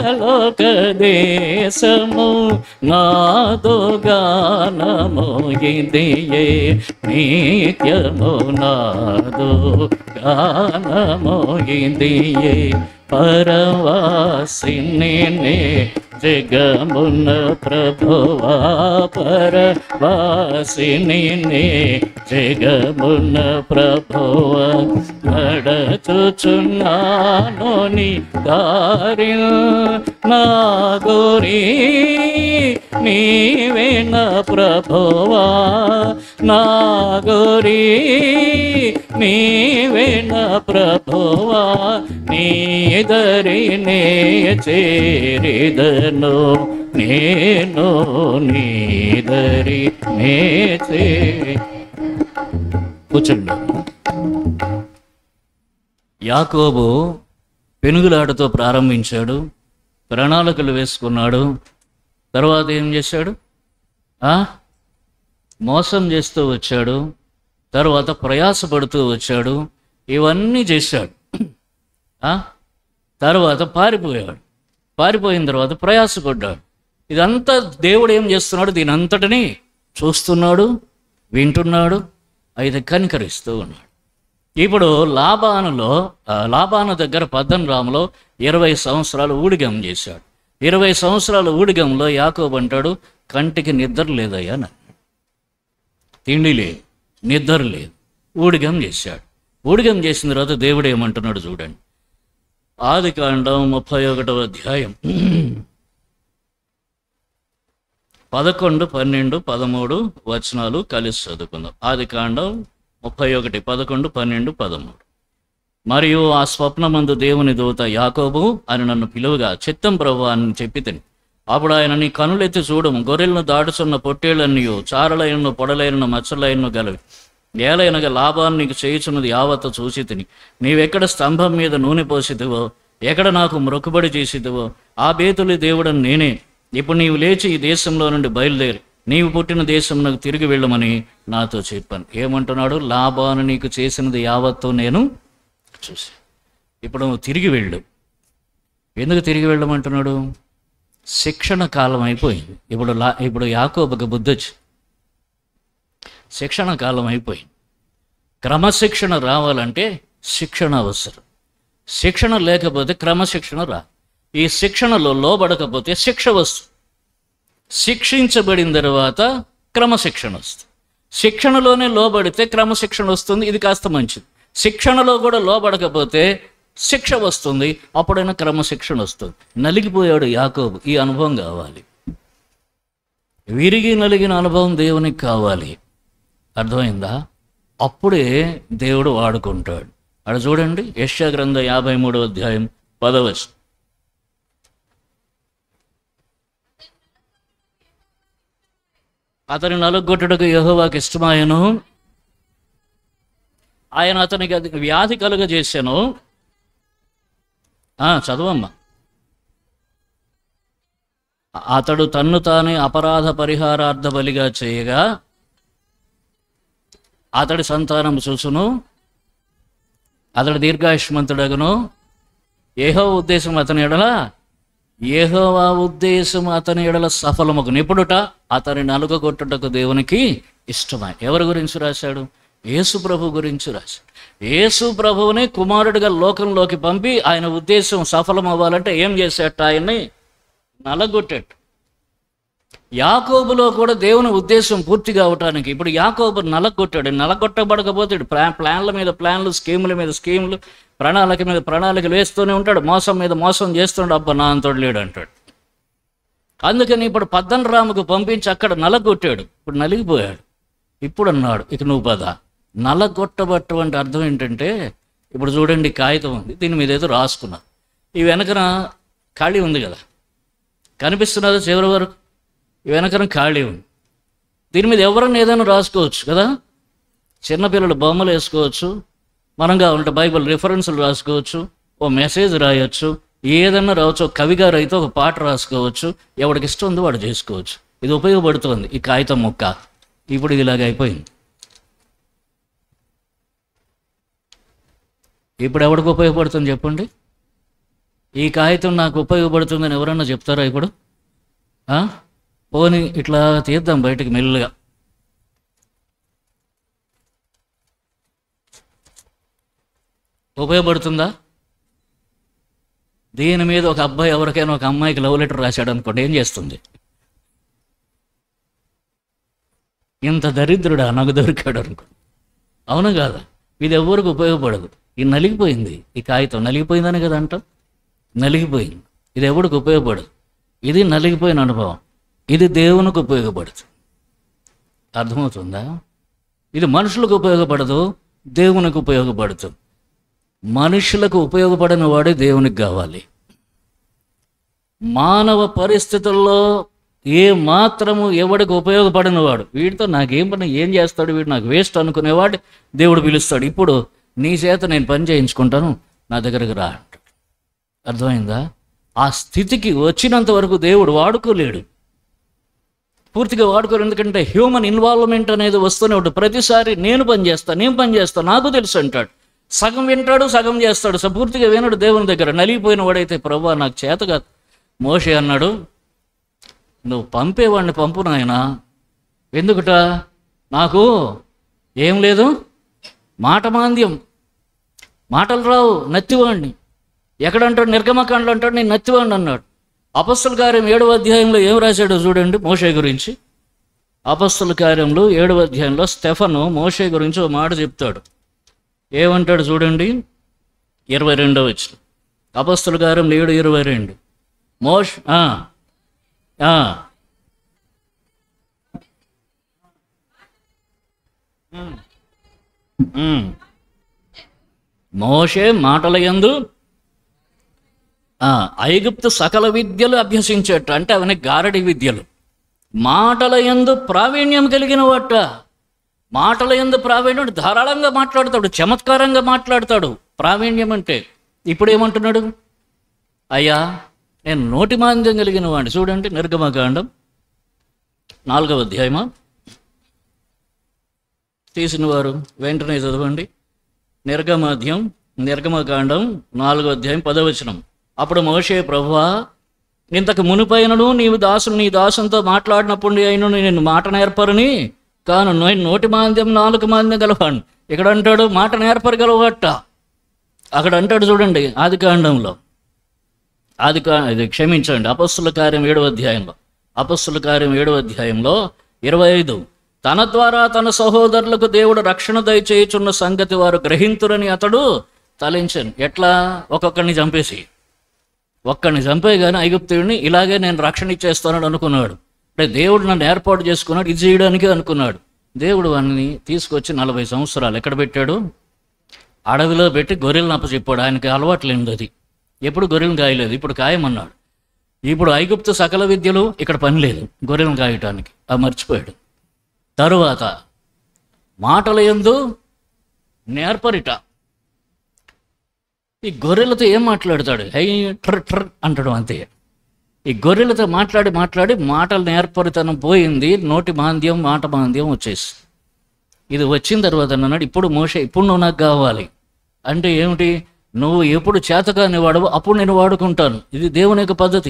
పరలోక దేశము నాదో గానము ఇదియే నిత్యము నాదో గానము ఇదియే పరవాసిని జగమున ప్రభువా పరవాసిని జగమున ప్రభువా నడచుచున్నాను నీ దారి నా గోరీ నీవే నా ప్రభువా నా గోరీ నీవే నా ప్రభువా నీదరినే చేరిదను నేను నీదరి నే చే కూర్చోండి యాకోబు పెనుగులాటతో ప్రారంభించాడు ప్రణాళికలు వేసుకున్నాడు తర్వాత ఏం చేశాడు ఆ? మోసం చేస్తూ వచ్చాడు తర్వాత ప్రయాసపడుతూ వచ్చాడు ఇవన్నీ చేశాడు ఆ? తర్వాత పారిపోయాడు పారిపోయిన తర్వాత ప్రయాసపడ్డాడు ఇదంతా దేవుడు ఏం చేస్తున్నాడు దీని అంతటిని చూస్తున్నాడు వింటున్నాడు అయితే కనికరిస్తూ ఉన్నాడు ఇప్పుడు లాభానులో ఆ, లాభాను దగ్గర పద్దనరాములో ఇరవై సంవత్సరాలు ఊడిగం చేశాడు ఇరవై సంవత్సరాల ఊడిగంలో యాకోబు అంటాడు కంటికి నిద్ర లేదయ్యా నాకు తిండి లేదు నిద్ర లేదు ఊడిగం చేశాడు ఊడిగం చేసిన తర్వాత దేవుడు ఏమంటున్నాడు చూడండి ఆది కాండం ముప్పై ఒకటవ అధ్యాయం పదకొండు పన్నెండు పదమూడు వచనాలు కలిసి చదువుకుందాం ఆది కాండం ముప్పై ఒకటి పదకొండు పన్నెండు పదమూడు మరియు ఆ స్వప్నమందు దేవుని దూత యాకోబు అని నన్ను పిలువగా చిత్తం ప్రభు అని చెప్పి తిని అప్పుడు ఆయన నీ కనులెత్తి చూడము గొర్రెలను దాడుచున్న పొట్టేళ్లన్నయు చారలైన పొడలైన మచ్చలైన గలవి ఏలైనగా లాభాన్ని నీకు చేయుచున్నది యావత్తు చూసి తిని నీవెక్కడ స్తంభం మీద నూనె పోసిదివో ఎక్కడ నాకు మొక్కుబడి చేసిదివో ఆ బేతులి దేవుడని నేనే ఇప్పుడు నీవు లేచి ఈ దేశంలో నుండి బయలుదేరి నీవు పుట్టిన దేశంలోకి తిరిగి వెళ్ళమని నాతో చెప్పాను ఏమంటున్నాడు లాభాన్ని నీకు చేసినది యావత్తు నేను చూసి ఇప్పుడు నువ్వు తిరిగి వెళ్ళు ఎందుకు తిరిగి వెళ్ళమంటున్నాడు శిక్షణ కాలం అయిపోయింది ఇప్పుడు లా ఇప్పుడు యాకోబుకి బుద్ధి వచ్చి శిక్షణ కాలం అయిపోయింది క్రమశిక్షణ రావాలంటే శిక్షణ అవసరం శిక్షణ లేకపోతే క్రమశిక్షణ రా ఈ శిక్షణలో లోబడకపోతే శిక్ష వస్తుంది శిక్షించబడిన తర్వాత క్రమశిక్షణ వస్తుంది శిక్షణలోనే లోబడితే క్రమశిక్షణ వస్తుంది ఇది కాస్త మంచిది శిక్షణలో కూడా లోబడకపోతే శిక్ష వస్తుంది అప్పుడైనా క్రమశిక్షణ వస్తుంది నలిగిపోయాడు యాకోబు ఈ అనుభవం కావాలి విరిగి నలిగిన అనుభవం దేవునికి కావాలి అర్థమైందా అప్పుడే దేవుడు వాడుకుంటాడు అక్కడ చూడండి యశ్యా గ్రంథ యాభై మూడవ అధ్యాయం పదవచ్చు అతని నలుగొట్టుటకు యెహోవాకి ఇష్టమాయను ఆయన అతనికి అది వ్యాధి కలుగజేశాను ఆ, చదవమ్మా అతడు తన్ను తానే అపరాధ పరిహారార్థ బలిగా చేయగా అతడి సంతానం చూసును అతడు దీర్ఘాయుష్మంతుడగును ఏహో ఉద్దేశం అతని ఎడల ఏహోవా ఉద్దేశం అతని ఎడల సఫలమగును ఎప్పుడుట అతని నలుగగొట్టుటకు దేవునికి ఇష్టమై ఎవరి గురించి రాశాడు యేసు ప్రభు గురించి రాశాడు యేసు ప్రభువుని కుమారుడిగా లోకంలోకి పంపి ఆయన ఉద్దేశం సఫలం అవ్వాలంటే ఏం చేశాట ఆయన్ని నలగొట్టాడు యాకోబులో కూడా దేవుని ఉద్దేశం పూర్తిగా అవటానికి ఇప్పుడు యాకోబు నలగొట్టాడు నలగొట్టబడకపోతే ఇటు ప్లా ప్లాన్ల మీద ప్లాన్లు స్కీముల మీద స్కీములు ప్రణాళిక మీద ప్రణాళికలు వేస్తూనే ఉంటాడు మోసం మీద మోసం చేస్తున్నాడు అబ్బా నా అంతోడు లేడు అంటాడు అందుకని ఇప్పుడు పద్దన రాముకు పంపించి అక్కడ నలగొట్టాడు ఇప్పుడు నలిగిపోయాడు ఇప్పుడు అన్నాడు ఇక నువ్వు పద నలగొట్టబట్టమంటే అర్థం ఏంటంటే ఇప్పుడు చూడండి కాగితం ఉంది దీని మీద ఏదో రాసుకున్నా ఈ వెనకన ఖాళీ ఉంది కదా కనిపిస్తున్నదా చివరి వరకు ఈ వెనకన ఖాళీ ఉంది దీని మీద ఎవరన్నా ఏదైనా రాసుకోవచ్చు కదా చిన్నపిల్లలు బొమ్మలు వేసుకోవచ్చు మనం కావాలంటే బైబిల్ రిఫరెన్స్లు రాసుకోవచ్చు ఓ మెసేజ్ రాయొచ్చు ఏదన్నా రావచ్చు ఒక కవి గారు అయితే ఒక పాట రాసుకోవచ్చు ఎవడికి ఇష్టం ఉందో వాడు చేసుకోవచ్చు ఇది ఉపయోగపడుతుంది ఈ కాగితం ముక్క ఇప్పుడు ఇది ఇలాగ అయిపోయింది ఇప్పుడు ఎవడికి ఉపయోగపడుతుంది చెప్పండి ఈ కాగితం నాకు ఉపయోగపడుతుందని ఎవరన్నా చెప్తారా ఇప్పుడు ఆ? పోనీ ఇట్లా తీద్దాం బయటికి మెల్లుగా ఉపయోగపడుతుందా దీని మీద ఒక అబ్బాయి ఎవరికైనా ఒక అమ్మాయికి లవ్ లెటర్ రాశాడు అనుకోండి ఏం చేస్తుంది ఇంత దరిద్రుడా నాకు దొరికాడు అనుకో అవును కాదా ఇది ఎవరికి ఉపయోగపడదు ఇది నలిగిపోయింది ఈ కాగితం నలిగిపోయిందని కదా అంటాం నలిగిపోయింది ఇది ఎవరికి ఉపయోగపడదు ఇది నలిగిపోయిన అనుభవం ఇది దేవునికి ఉపయోగపడుతుంది అర్థమవుతుందా ఇది మనుషులకు ఉపయోగపడదు దేవునికి ఉపయోగపడుతుంది మనుషులకు ఉపయోగపడని వాడే దేవునికి కావాలి మానవ పరిస్థితుల్లో ఏ మాత్రము ఎవడికి ఉపయోగపడిన వాడు వీడితో నాకేం పని ఏం చేస్తాడు వీడు నాకు వేస్ట్ అనుకునేవాడు దేవుడు పిలుస్తాడు ఇప్పుడు నీ చేత నేను పని చేయించుకుంటాను నా దగ్గరకు రా అంటాడు అర్థమైందా ఆ స్థితికి వచ్చినంత వరకు దేవుడు వాడుకోలేడు పూర్తిగా వాడుకోరు ఎందుకంటే హ్యూమన్ ఇన్వాల్వ్మెంట్ అనేది వస్తూనే ఉంటుంది ప్రతిసారి నేను పని చేస్తా నేను పని చేస్తా నాకు తెలుసు అంటాడు సగం వింటాడు సగం చేస్తాడు స- పూర్తిగా వినడు దేవుని దగ్గర నలిగిపోయిన వాడైతే ప్రభా నాకు చేత కాదు మోషే అన్నాడు నువ్వు పంపేవాడిని పంపు నాయనా ఎందుకుట నాకు ఏం లేదు మాట మాంద్యం మాటలు రావు నత్తివాడిని ఎక్కడంటాడు నిర్గమకాండలో అంటాడు నేను నత్తివాడిని అన్నాడు అపస్తుల కార్యం ఏడవ అధ్యాయంలో ఏం రాశాడో చూడండి మోషే గురించి అపస్తుల కార్యంలో ఏడవ అధ్యాయంలో స్టెఫను మోషే గురించి ఒక మాట చెప్తాడు ఏమంటాడు చూడండి ఇరవై రెండవ వచ్చిన అపస్తుల కార్యం ఏడు ఇరవై రెండు మోష్ ఆ, ఆ. ఉమ్. ఉమ్. మోషే మాటల యందు ఆ, ఐగుప్తు సకల విద్యలు అభ్యసించేట అంటే అవన్నీ గారడి విద్యలు మాటల యందు ప్రావీణ్యం కలిగిన వాట మాటల యందు ప్రావీణ్యం ధారాళంగా మాట్లాడతాడు చమత్కారంగా మాట్లాడతాడు ప్రావీణ్యం అంటే ఇప్పుడు ఏమంటున్నాడు అయ్యా నేను నోటి మాంద్యం కలిగిన వాడిని చూడండి నిర్గమకాండం నాలుగవ అధ్యాయమా తీసిన వారు వెంటనే చదవండి నిర్గమాధ్యం నిర్గమకాండం నాలుగో అధ్యాయం పదవచనం అప్పుడు మోషే ప్రభువా ఇంతకు మునిపైనను నీవు దాసుని నీ దాసునితో మాట్లాడినప్పుడు అయిన నేను మాట నేర్పరని కాను నేను నోటి మాంద్యం నాలుగు మాంద్యం గలవాడిని ఇక్కడ అంటాడు మాట నేర్పరగలవట అక్కడ అంటాడు చూడండి ఆది కాండంలో ఆది కా ఇది క్షమించండి అపస్సుల కార్యం ఏడవ అధ్యాయంలో అపస్సుల కార్యం ఏడవ అధ్యాయంలో ఇరవై ఐదు తన ద్వారా తన సహోదరులకు దేవుడు రక్షణ దయచేయుచున్న సంగతి వారు గ్రహింతురని అతడు తలించాను ఎట్లా ఒక్కొక్కరిని చంపేసి ఒక్కడిని చంపేయగానే ఐగుప్తుడిని ఇలాగే నేను రక్షణ ఇచ్చేస్తానని అనుకున్నాడు అంటే దేవుడు నన్ను ఏర్పాటు చేసుకున్నాడు ఇది చేయడానికి అనుకున్నాడు దేవుడు వాడిని తీసుకొచ్చి నలభై సంవత్సరాలు ఎక్కడ పెట్టాడు అడవిలో పెట్టి గొర్రెలను అప్పచెప్పాడు ఆయనకి అలవాటు లేనిది అది ఎప్పుడు గొర్రెలను కాయలేదు ఇప్పుడు కాయమన్నాడు ఇప్పుడు ఐగుప్తు సకల విద్యలు ఇక్కడ పని లేదు గొర్రెలను కాయటానికి అది మర్చిపోయాడు తరువాత మాటల యందు నేర్పరిట ఈ గొర్రెలతో ఏం మాట్లాడతాడు హై ట్ర ట్ర అంటాడు అంతే ఈ గొర్రెలతో మాట్లాడి మాట్లాడి మాటలు నేర్పరితనం పోయింది నోటి మాంద్యం మాట మాంద్యం వచ్చేసి ఇది వచ్చిన తర్వాత అన్నాడు ఇప్పుడు మోసే ఇప్పుడు నువ్వు నాకు కావాలి అంటే ఏమిటి నువ్వు ఎప్పుడు చేతకాని వాడవు అప్పుడు నేను వాడుకుంటాను ఇది దేవుని యొక్క పద్ధతి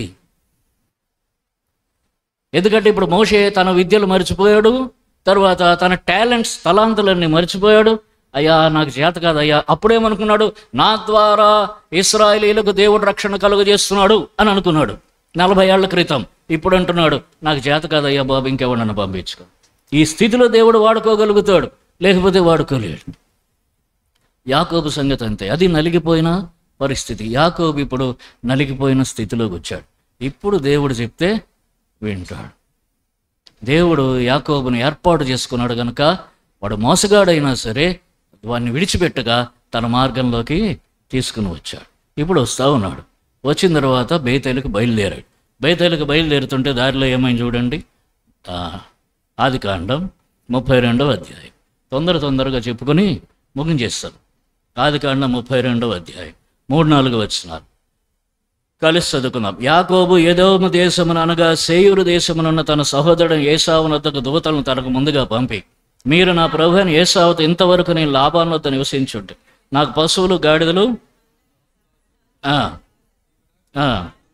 ఎందుకంటే ఇప్పుడు మోషే తన విద్యలు మర్చిపోయాడు తర్వాత తన టాలెంట్స్ తలాంతులన్నీ మర్చిపోయాడు అయ్యా నాకు చేత కాదు అయ్యా అప్పుడేమనుకున్నాడు నా ద్వారా ఇస్రాయలీలకు దేవుడు రక్షణ కలుగజేస్తున్నాడు అని అనుకున్నాడు నలభై ఏళ్ల క్రితం ఇప్పుడు అంటున్నాడు నాకు చేత కాదయ్యా బాబు ఇంకెవడన్నా పంపించుకో ఈ స్థితిలో దేవుడు వాడుకోగలుగుతాడు లేకపోతే వాడుకోలేడు యాకోబు సంగతి అంతే అది నలిగిపోయిన పరిస్థితి యాకోబు ఇప్పుడు నలిగిపోయిన స్థితిలోకి వచ్చాడు ఇప్పుడు దేవుడు చెప్తే వింటాడు దేవుడు యాకోబుని ఏర్పాటు చేసుకున్నాడు గనుక వాడు మోసగాడైనా సరే వాడిని విడిచిపెట్టగా తన మార్గంలోకి తీసుకుని వచ్చాడు ఇప్పుడు వస్తా ఉన్నాడు వచ్చిన తర్వాత బేతేలకు బయలుదేరాడు బేతేలకు బయలుదేరుతుంటే దారిలో ఏమైంది చూడండి ఆ, ఆది కాండం ముప్పై రెండవ అధ్యాయం తొందర తొందరగా చెప్పుకొని ముగించేస్తాను ఆది కాండం ముప్పై రెండవ అధ్యాయం మూడు నాలుగు వచ్చినారు కలిసి చదువుకుందాం యాకోబు ఏదోము దేశమును అనగా సేయూరు దేశమునున్న తన సహోదరుడు ఏసావునొద్దకు దూతలను తనకు ముందుగా పంపి మీరు నా ప్రభు అని ఏసావుతో ఇంతవరకు నేను లాభాన్నొద్ద నివసించుంటే నాకు పశువులు గాడిదలు ఆ, ఆ.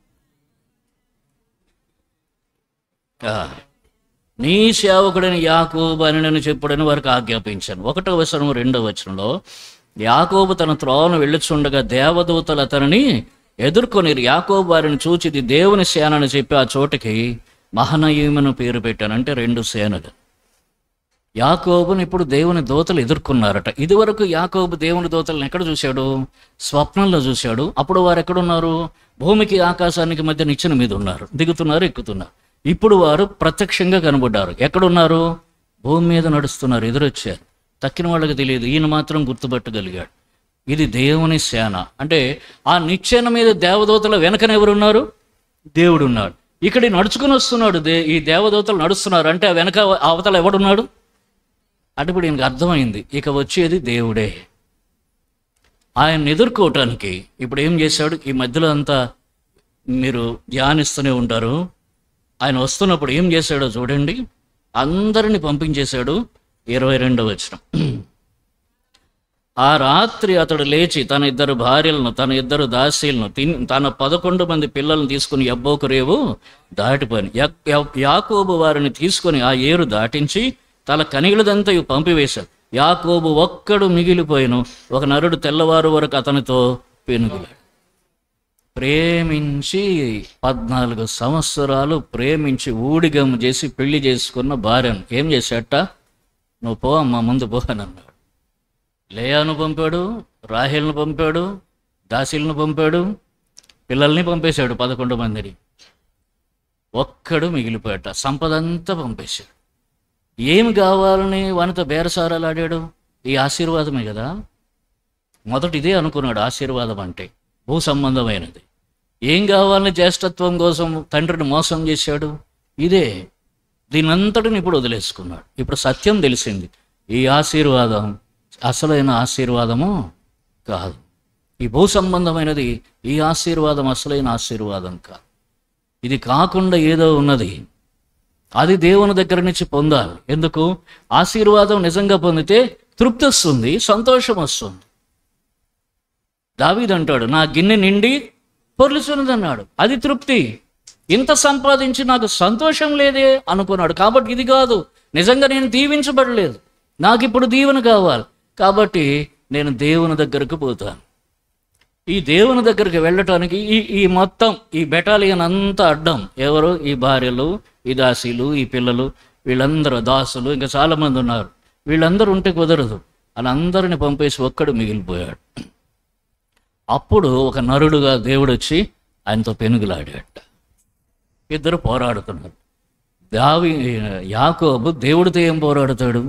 ఆ. నీ సేవకుడని యాకోబు అని నేను చెప్పుడని వారికి ఆజ్ఞాపించాను ఒకటో వచనం రెండో వచనంలో యాకోబు తన త్రోవను వెళ్ళుచుండగా దేవదూతలు అతనిని ఎదుర్కొని యాకోబు వారిని చూచి ఇది దేవుని సేన అని చెప్పి ఆ చోటికి మహనయీమను పేరు పెట్టాను అంటే రెండు సేనలు యాకోబుని ఇప్పుడు దేవుని దోతలు ఎదుర్కొన్నారట ఇదివరకు యాకోబు దేవుని దోతలను ఎక్కడ చూశాడు స్వప్నంలో చూశాడు అప్పుడు వారు ఎక్కడున్నారు భూమికి ఆకాశానికి మధ్య నిచ్చెన మీద ఉన్నారు దిగుతున్నారు ఎక్కుతున్నారు ఇప్పుడు వారు ప్రత్యక్షంగా కనబడ్డారు ఎక్కడున్నారు భూమి మీద నడుస్తున్నారు ఎదురొచ్చారు తక్కిన వాళ్ళకి తెలియదు ఈయన మాత్రం గుర్తుపట్టగలిగాడు ఇది దేవుని సేన అంటే ఆ నిచ్చెన మీద దేవదూతల వెనకన ఎవరున్నారు దేవుడు ఉన్నాడు ఇక్కడ ఈయన నడుచుకుని వస్తున్నాడు దే ఈ దేవదూతలు నడుస్తున్నారు అంటే ఆ వెనక అవతల ఎవడున్నాడు అంటే ఇప్పుడు ఈయనకు అర్థమైంది ఇక వచ్చేది దేవుడే ఆయన్ని ఎదుర్కోవటానికి ఇప్పుడు ఏం చేశాడు ఈ మధ్యలో అంతా మీరు ధ్యానిస్తూనే ఉంటారు ఆయన వస్తున్నప్పుడు ఏం చేశాడో చూడండి అందరిని పంపించేశాడు ఇరవై రెండవ వచనం ఆ రాత్రి అతడు లేచి తన ఇద్దరు భార్యలను తన ఇద్దరు దాసీలను తిన్ తన పదకొండు మంది పిల్లలను తీసుకుని ఎబ్బోకు రేవు దాటిపోయి యా- యా- యాకోబు వారిని తీసుకొని ఆ ఏరు దాటించి తన కనిగిలదంతయు పంపివేశాడు యాకోబు ఒక్కడు మిగిలిపోయిను ఒక నరుడు తెల్లవారు వరకు అతనితో పెనుగులాడు ప్రేమించి పద్నాలుగు సంవత్సరాలు ప్రేమించి ఊడిగం చేసి పెళ్లి చేసుకున్న భార్యను ఏం చేశాట నువ్వు పో అమ్మా ముందు పో అని అన్నాడు లేయాను పంపాడు రాహేల్ను పంపాడు దాసీలను పంపాడు పిల్లల్ని పంపేశాడు పదకొండు మందిని ఒక్కడు మిగిలిపోయాట సంపద అంతా పంపేశాడు ఏమి కావాలని వానితో బేరసారాలు ఆడాడు ఈ ఆశీర్వాదమే కదా మొదట ఇదే అనుకున్నాడు ఆశీర్వాదం అంటే భూ సంబంధమైనది ఏం కావాలని జ్యేష్ఠత్వం కోసం తండ్రిని మోసం చేశాడు ఇదే దీనంతటిని ఇప్పుడు వదిలేసుకున్నాడు ఇప్పుడు సత్యం తెలిసింది ఈ ఆశీర్వాదం అసలైన ఆశీర్వాదము కాదు ఈ భూ సంబంధమైనది ఈ ఆశీర్వాదం అసలైన ఆశీర్వాదం కాదు ఇది కాకుండా ఏదో ఉన్నది అది దేవుని దగ్గర నుంచి పొందాలి ఎందుకు ఆశీర్వాదం నిజంగా పొందితే తృప్తి వస్తుంది సంతోషం వస్తుంది దావీదు అంటాడు నా గిన్నె నిండి పొర్లుచున్నదన్నాడు అది తృప్తి ఇంత సంపాదించి నాకు సంతోషం లేదే అనుకున్నాడు కాబట్టి ఇది కాదు నిజంగా నేను దీవించబడలేదు నాకు ఇప్పుడు దీవెన కావాలి కాబట్టి నేను దేవుని దగ్గరకు పోతాను ఈ దేవుని దగ్గరికి వెళ్ళటానికి ఈ ఈ మొత్తం ఈ బెటాలియన్ అంతా అడ్డం ఎవరు ఈ భార్యలు ఈ దాసీలు ఈ పిల్లలు వీళ్ళందరూ దాసులు ఇంకా చాలా మంది ఉన్నారు వీళ్ళందరూ ఉంటే కుదరదు వాళ్ళందరిని పంపేసి ఒక్కడు మిగిలిపోయాడు అప్పుడు ఒక నరుడుగా దేవుడు వచ్చి ఆయనతో పెనుగులాడాట ఇద్దరు పోరాడుతున్నారు దావి యాకోబు దేవుడితో ఏం పోరాడతాడు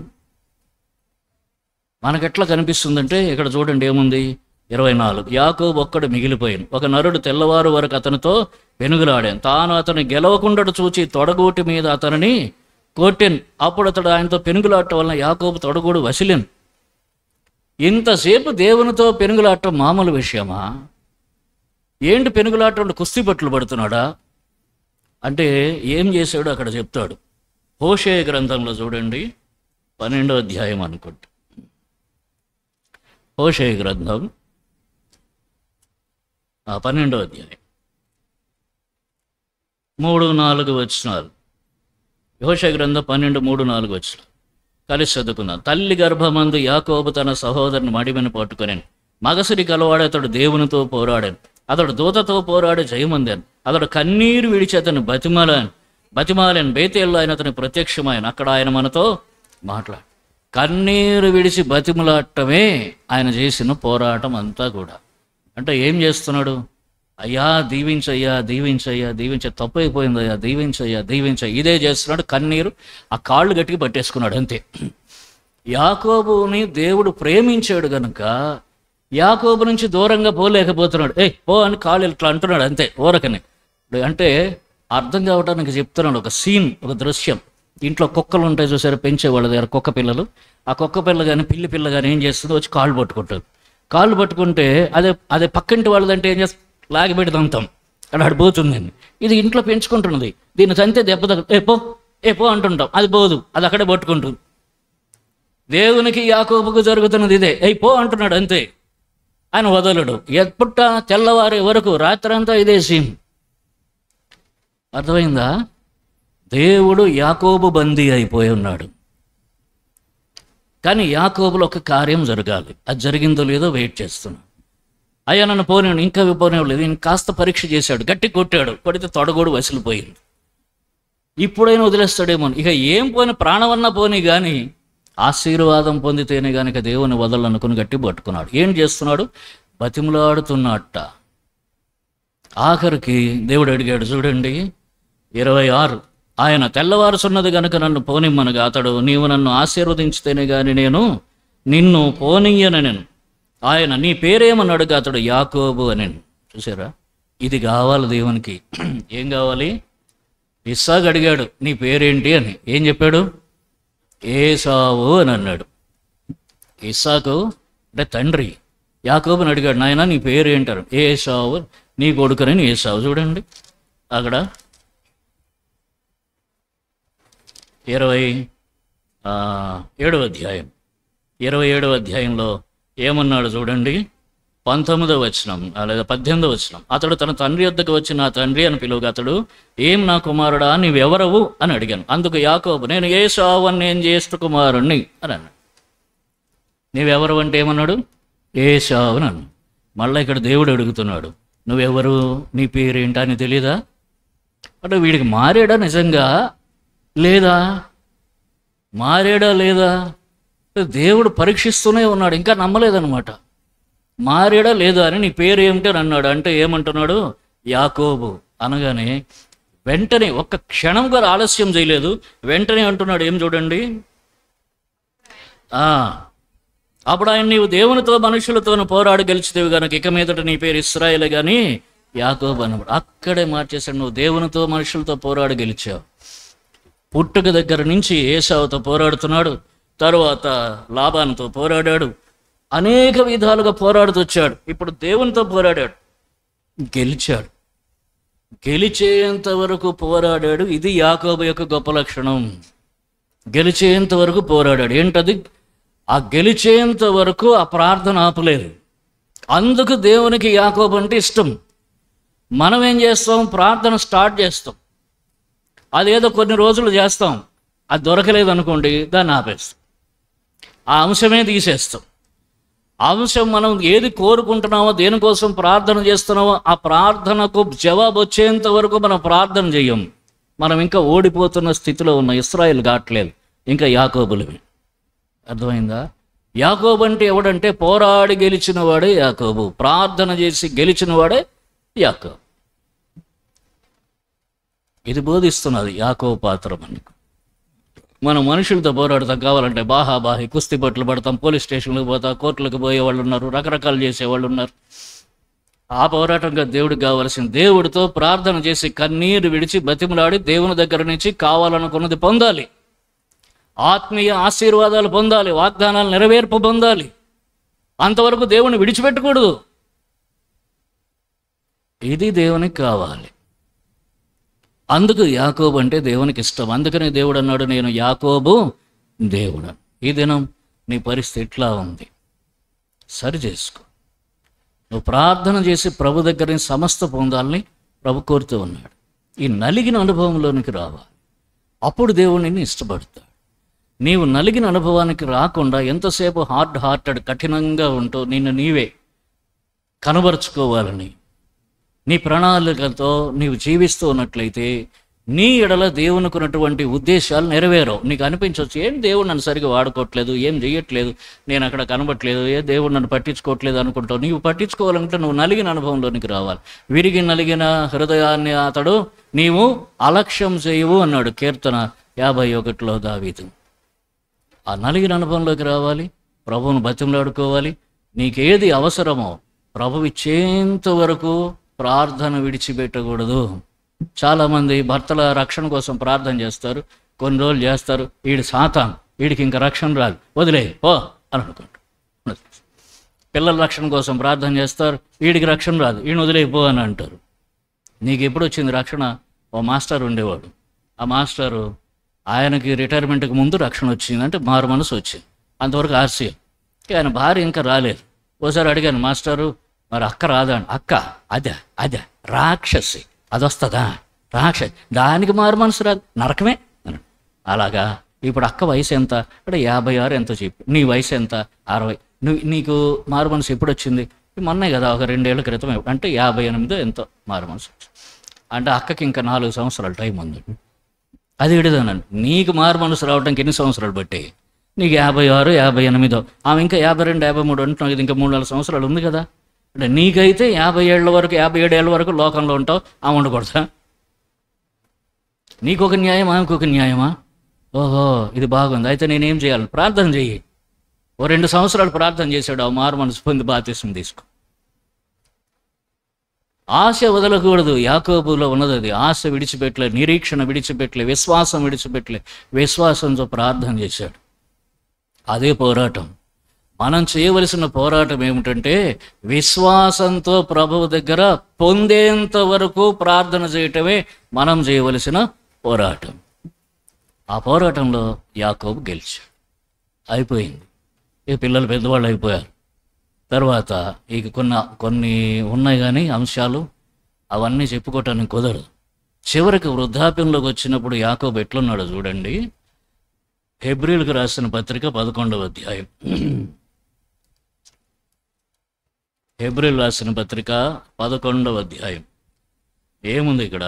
మనకెట్లా కనిపిస్తుందంటే ఇక్కడ చూడండి ఏముంది ఇరవై నాలుగు యాకోబు ఒక్కడు మిగిలిపోయాను ఒక నరుడు తెల్లవారు వరకు అతనితో పెనుగులాడాను తాను అతని గెలవకుండడు చూచి తొడగోటి మీద అతనిని కొట్టెన్ అప్పుడు అతడు ఆయనతో పెనుగులాడటం వలన యాకోబు తొడగోడు వసిలెన్ ఇంతసేపు దేవునితో పెనుగులాడటం మామూలు విషయమా ఏంటి పెనుగులాట అంటే కుస్తీ పట్లు పడుతున్నాడా అంటే ఏం చేశాడు అక్కడ చెప్తాడు హోషే గ్రంథంలో చూడండి పన్నెండో అధ్యాయం అనుకుంటా హోషే గ్రంథం ఆ, పన్నెండో అధ్యాయం మూడు నాలుగు వచనాలు యోష గ్రంథం పన్నెండు మూడు నాలుగు వచనాలు కలిసి చదువుకుందాం తల్లి గర్భమందు యాకోబు తన సహోదరుని మడిమని పట్టుకొని మగసిరి కలవాడు అతడు దేవునితో పోరాడాను అతడు దూతతో పోరాడి జయమందాను అతడు కన్నీరు విడిచి అతను బతిమాలాను బతిమాలాను బేతేళ్ళు ఆయన అతని ప్రత్యక్షమైన అక్కడ ఆయన మనతో మాట్లాడు కన్నీరు విడిచి బతిమలాడటమే ఆయన చేసిన పోరాటం అంతా కూడా అంటే ఏం చేస్తున్నాడు అయ్యా దీవించయ్యా దీవించయ్యా దీవించ తప్పు అయిపోయిందయ్యా దీవించయ్యా దీవించయ్యా ఇదే చేస్తున్నాడు కన్నీరు ఆ కాళ్ళు గట్టికి పట్టేసుకున్నాడు అంతే యాకోబుని దేవుడు ప్రేమించాడు గనుక యాకోబు నుంచి దూరంగా పోలేకపోతున్నాడు ఏ పో అని కాళ్ళు ఇట్లా అంటున్నాడు అంతే ఊరకని అంటే అర్థం కావడానికి చెప్తున్నాడు ఒక సీన్ ఒక దృశ్యం ఇంట్లో కుక్కలు ఉంటాయి చూసారు పెంచేవాళ్ళ దగ్గర కుక్క పిల్లలు ఆ కుక్క పిల్ల కానీ పిల్లి పిల్ల కానీ ఏం చేస్తుందో వచ్చి కాళ్ళు పట్టుకుంటుంది కాళ్ళు పట్టుకుంటే అదే అదే పక్కింటి వాళ్ళదంటే ఏం చేస్తుంది లాగిపెట్టి తంతాం అక్కడ ఆడు పోతుందండి ఇది ఇంట్లో పెంచుకుంటున్నది దీన్ని తంతే దెబ్బ తగ ఏ పో ఏ పో అంటుంటాం అది పోదు అది అక్కడే పట్టుకుంటుంది దేవునికి యాకోబుకు జరుగుతున్నది ఇదే ఏ పో అంటున్నాడు అంతే ఆయన వదలడు ఎప్పుట తెల్లవారే వరకు రాత్రంతా ఇదే సీన్ అర్థమైందా దేవుడు యాకోబు బందీ అయిపోయి ఉన్నాడు కానీ యాకోబులో ఒక కార్యం జరగాలి అది జరిగిందో లేదో వెయిట్ చేస్తున్నాడు అయ్యా నన్ను పోనీ ఇంకా పోనివ్వలేదు నేను కాస్త పరీక్ష చేశాడు గట్టి కొట్టాడు కొడితే తొడగోడు వసిలిపోయింది ఇప్పుడైనా వదిలేస్తాడేమో ఇక ఏం పోని ప్రాణమన్నా పోని కానీ ఆశీర్వాదం పొందితేనే కనుక దేవుని వదలనుకుని గట్టి పట్టుకున్నాడు ఏం చేస్తున్నాడు బతిములాడుతున్నట్ట ఆఖరికి దేవుడు అడిగాడు చూడండి ఇరవై ఆరు ఆయన తెల్లవారుసున్నది గనుక నన్ను పోనిమ్మనగా అతడు నీవు నన్ను ఆశీర్వదించితేనే గాని నేను నిన్ను పోనీయను నేను ఆయన నీ పేరేమన్నాడు అతడు యాకోబు అని చూసారా ఇది కావాలి దేవునికి ఏం కావాలి ఇస్సాకు అడిగాడు నీ పేరేంటి అని ఏం చెప్పాడు ఏసావు అని అన్నాడు ఇస్సాకు అంటే తండ్రి యాకోబుని అడిగాడు నాయన నీ పేరు ఏంటారు ఏసావు నీ కొడుకునని ఏసావు చూడండి అక్కడ ఇరవై ఆ, ఏడవ అధ్యాయం ఇరవై ఏడవ అధ్యాయంలో ఏమన్నాడు చూడండి పంతొమ్మిదవ వచనం ఆ, లేదా పద్దెనిమిదవ వచనం అతడు తన తండ్రి వద్దకు వచ్చి నా తండ్రి అని పిలువగా అతడు ఏం నా కుమారుడా నీవెవరవు అని అడిగాను అందుకు యాకోబు నేను ఏ సావు అని నేను జ్యేష్ఠ కుమారుణ్ణి అని అన్నాడు నీవెవరు అంటే ఏమన్నాడు ఏ సావు అని అన్నాడు మళ్ళీ ఇక్కడ దేవుడు అడుగుతున్నాడు నువ్వెవరు నీ పేరేంటా అని తెలీదా అంటే వీడికి మారాడా నిజంగా లేదా మారాడా లేదా దేవుడు పరీక్షిస్తూనే ఉన్నాడు ఇంకా నమ్మలేదన్నమాట మారాడా లేదా అని నీ పేరు ఏమిటి అని అన్నాడు అంటే ఏమంటున్నాడు యాకోబు అనగానే వెంటనే ఒక్క క్షణం కూడా ఆలస్యం చేయలేదు వెంటనే అంటున్నాడు ఏం చూడండి ఆ, అప్పుడు ఆయన నీవు దేవునితో మనుషులతోను పోరాడి గెలిచితేవి గనక ఇక మీదట నీ పేరు ఇస్రాయేల్ కానీ యాకోబు అన్నాడు అక్కడే మార్చేశాడు నువ్వు దేవునితో మనుషులతో పోరాడి గెలిచావు పుట్టుక దగ్గర నుంచి ఏసావుతో పోరాడుతున్నాడు తరువాత లాభాలతో పోరాడాడు అనేక విధాలుగా పోరాడుతూ వచ్చాడు ఇప్పుడు దేవునితో పోరాడాడు గెలిచాడు గెలిచేంత వరకు పోరాడాడు ఇది యాకోబు యొక్క గొప్ప లక్షణం గెలిచేంత వరకు పోరాడాడు ఏంటది ఆ గెలిచేంత వరకు ఆ ప్రార్థన ఆపలేదు అందుకు దేవునికి యాకోబు అంటే ఇష్టం మనం ఏం చేస్తాం ప్రార్థన స్టార్ట్ చేస్తాం అదేదో కొన్ని రోజులు చేస్తాం అది దొరకలేదు అనుకోండి దాన్ని ఆపేస్తాం ఆ అంశమే తీసేస్తాం ఆ అంశం మనం ఏది కోరుకుంటున్నామో దేనికోసం ప్రార్థన చేస్తున్నామో ఆ ప్రార్థనకు జవాబు వచ్చేంత వరకు మనం ప్రార్థన చెయ్యం మనం ఇంకా ఓడిపోతున్న స్థితిలో ఉన్న ఇస్రాయిల్ కావట్లేదు ఇంకా యాకోబులవి అర్థమైందా యాకోబు అంటే ఎవడంటే పోరాడి గెలిచిన వాడే యాకోబు ప్రార్థన చేసి గెలిచిన వాడే యాకోబు ఇది బోధిస్తున్నది యాకోబు పాత్ర మనకు మనం మనుషులతో పోరాడతాం కావాలంటే బాహా బాహి కుస్తీ పట్లు పడతాం పోలీస్ స్టేషన్లకు పోతాం కోర్టులకు పోయే వాళ్ళు ఉన్నారు రకరకాలు చేసేవాళ్ళు ఉన్నారు ఆ పోరాటంగా దేవుడికి కావలసిన దేవుడితో ప్రార్థన చేసి కన్నీరు విడిచి బతిమలాడి దేవుని దగ్గర నుంచి కావాలనుకున్నది పొందాలి ఆత్మీయ ఆశీర్వాదాలు పొందాలి వాగ్దానాలు నెరవేర్పు పొందాలి అంతవరకు దేవుని విడిచిపెట్టకూడదు ఇది దేవునికి కావాలి అందుకు యాకోబు అంటే దేవునికి ఇష్టం అందుకనే దేవుడు అన్నాడు నేను యాకోబు దేవుడు ఈ దినం నీ పరిస్థితి ఇట్లా ఉంది సరి చేసుకో నువ్వు ప్రార్థన చేసి ప్రభు దగ్గర నుంచి సమస్త పొందాలని ప్రభు కోరుతూ ఉన్నాడు ఈ నలిగిన అనుభవంలోనికి రావాలి అప్పుడు దేవుడు నిన్ను ఇష్టపడతాడు నీవు నలిగిన అనుభవానికి రాకుండా ఎంతసేపు హార్డ్ హార్టెడ్ కఠినంగా ఉంటూ నిన్ను నీవే కనబరుచుకోవాలని నీ ప్రణాళికలతో నీవు జీవిస్తూ ఉన్నట్లయితే నీ ఎడల దేవునికున్నటువంటి ఉద్దేశాలు నెరవేరవు నీకు అనిపించవచ్చు ఏం దేవుడు నన్ను సరిగా వాడుకోవట్లేదు ఏం చేయట్లేదు నేను అక్కడ కనబట్లేదు ఏ దేవుడు నన్ను పట్టించుకోవట్లేదు అనుకుంటావు నీవు పట్టించుకోవాలంటే నువ్వు నలిగిన అనుభవంలోనికి రావాలి విరిగి నలిగిన హృదయాన్ని అతడు నీవు అలక్ష్యం చేయవు అన్నాడు కీర్తన యాభై ఒకటిలో దావీదు ఆ నలిగిన అనుభవంలోకి రావాలి ప్రభువును బతిమలాడుకోవాలి నీకేది అవసరమో ప్రభు ఇచ్చేంత వరకు ప్రార్థన విడిచిపెట్టకూడదు చాలామంది భర్తల రక్షణ కోసం ప్రార్థన చేస్తారు కొన్ని రోజులు చేస్తారు వీడి సాతాం వీడికి ఇంకా రక్షణ రాదు వదిలే ఓ అని అనుకుంటారు పిల్లల రక్షణ కోసం ప్రార్థన చేస్తారు వీడికి రక్షణ రాదు వీడిని వదిలేపో అని అంటారు నీకు ఎప్పుడు వచ్చింది రక్షణ ఓ మాస్టర్ ఉండేవాడు ఆ మాస్టరు ఆయనకి రిటైర్మెంట్కి ముందు రక్షణ వచ్చింది అంటే మారు మనసు వచ్చింది అంతవరకు ఆర్సీఎం ఆయన భార్య ఇంకా రాలేదు ఓసారి అడిగాను మాస్టరు మరి అక్క రాదా అని అక్క అదే అదే రాక్షసి అది వస్తుందా రాక్షసి దానికి మారు మనసు రాదు నరకమే అన్నాడు. అలాగా ఇప్పుడు అక్క వయసు ఎంత అంటే యాభై ఆరు ఎంతో చెప్పు నీ వయసు ఎంత అరవై నువ్వు నీకు మారు మనసు ఎప్పుడు వచ్చింది మొన్నే కదా ఒక రెండేళ్ల క్రితం అంటే యాభై ఎనిమిదో ఎంతో మారు మనసు వచ్చింది. అంటే అక్కకి ఇంకా నాలుగు సంవత్సరాలు టైం ఉంది అది విడదన్నాను నీకు మారు మనసు రావడానికి ఎన్ని సంవత్సరాలు బట్టి నీకు యాభై ఆరు యాభై ఎనిమిదో ఆమె ఇంకా యాభై రెండు యాభై మూడు అంటున్నావు ఇది ఇంకా మూడు నాలుగు సంవత్సరాలు ఉంది కదా అంటే నీకైతే యాభై ఏళ్ళ వరకు యాభై ఏడు ఏళ్ళ వరకు లోకంలో ఉంటావు ఆమె ఉండకూడదా నీకు ఒక న్యాయం ఆమెకు ఒక న్యాయమా ఓహో ఇది బాగుంది అయితే నేనేం చేయాలి ప్రార్థన చెయ్యి ఓ రెండు సంవత్సరాలు ప్రార్థన చేశాడు ఆ మారు మనసు పొంది బాధ్యసం తీసుకో ఆశ వదలకూడదు యాకోబులో ఉన్నది అది ఆశ విడిచిపెట్టలే నిరీక్షణ విడిచిపెట్టలే విశ్వాసం విడిచిపెట్టలే విశ్వాసంతో ప్రార్థన చేశాడు అదే పోరాటం మనం చేయవలసిన పోరాటం ఏమిటంటే విశ్వాసంతో ప్రభువు దగ్గర పొందేంత వరకు ప్రార్థన చేయటమే మనం చేయవలసిన పోరాటం ఆ పోరాటంలో యాకోబు గెలిచాడు అయిపోయింది ఈ పిల్లలు పెద్దవాళ్ళు అయిపోయారు తర్వాత ఇక కొన్ని కొన్ని ఉన్నాయి కానీ అంశాలు అవన్నీ చెప్పుకోవటానికి కుదరదు చివరికి వృద్ధాప్యంలోకి వచ్చినప్పుడు యాకోబు ఎట్లున్నాడో చూడండి హెబ్రిల్కి రాసిన పత్రిక పదకొండవ అధ్యాయం హెబ్రిల్ రాసిన పత్రిక పదకొండవ అధ్యాయం ఏముంది ఇక్కడ